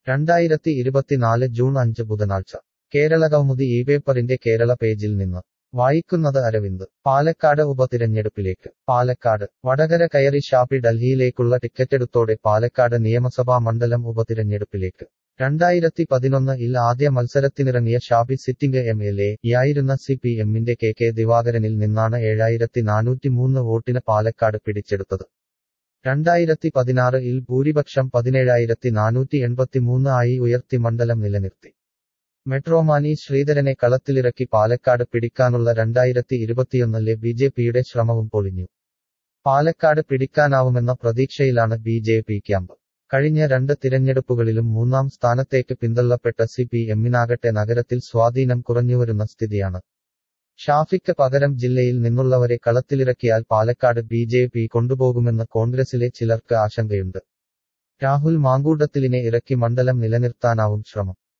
രണ്ടായിരത്തി ഇരുപത്തിനാല് ജൂൺ അഞ്ച് ബുധനാഴ്ച കേരള കൗമുദി ഈ പേപ്പറിന്റെ കേരള പേജിൽ നിന്ന് വായിക്കുന്നത് അരവിന്ദ് പാലക്കാട് ഉപതിരഞ്ഞെടുപ്പിലേക്ക് പാലക്കാട് വടകര കയറി ഷാപ്പി ഡൽഹിയിലേക്കുള്ള ടിക്കറ്റെടുത്തോടെ പാലക്കാട് നിയമസഭാ മണ്ഡലം ഉപതിരഞ്ഞെടുപ്പിലേക്ക് രണ്ടായിരത്തി പതിനൊന്ന് ഇൽ ആദ്യ മത്സരത്തിനിറങ്ങിയ Shabi sitting M L A യായിരുന്ന സി പി എമ്മിന്റെ കെ കെ ദിവാകരനിൽ നിന്നാണ് ഏഴായിരത്തി നാനൂറ്റിമൂന്ന് വോട്ടിന് പാലക്കാട് പിടിച്ചെടുത്തത് രണ്ടായിരത്തി പതിനാറ് ഇൽ ഭൂരിപക്ഷം പതിനേഴായിരത്തി നാനൂറ്റി എൺപത്തിമൂന്ന് ആയി ഉയർത്തി മണ്ഡലം നിലനിർത്തി മെട്രോമാനി ശ്രീധരനെ കളത്തിലിറക്കി പാലക്കാട് പിടിക്കാനുള്ള രണ്ടായിരത്തി ഇരുപത്തിയൊന്നിലെ ബി ജെ പിയുടെ ശ്രമവും പൊളിഞ്ഞു പാലക്കാട് പിടിക്കാനാവുമെന്ന പ്രതീക്ഷയിലാണ് ബി ജെ പി ക്യാമ്പ് കഴിഞ്ഞ രണ്ട് തിരഞ്ഞെടുപ്പുകളിലും മൂന്നാം സ്ഥാനത്തേക്ക് പിന്തള്ളപ്പെട്ട സി പി എമ്മിനാകട്ടെ നഗരത്തിൽ സ്വാധീനം കുറഞ്ഞുവരുന്ന സ്ഥിതിയാണ് ഷാഫിക്ക് പകരം ജില്ലയിൽ നിന്നുള്ളവരെ കളത്തിലിറക്കിയാൽ പാലക്കാട് ബി ജെ പി കൊണ്ടുപോകുമെന്ന് കോൺഗ്രസിലെ ചിലർക്ക് ആശങ്കയുണ്ട് രാഹുൽ മാങ്കൂട്ടത്തിലിനെ ഇറക്കി മണ്ഡലം നിലനിർത്താനാവും ശ്രമം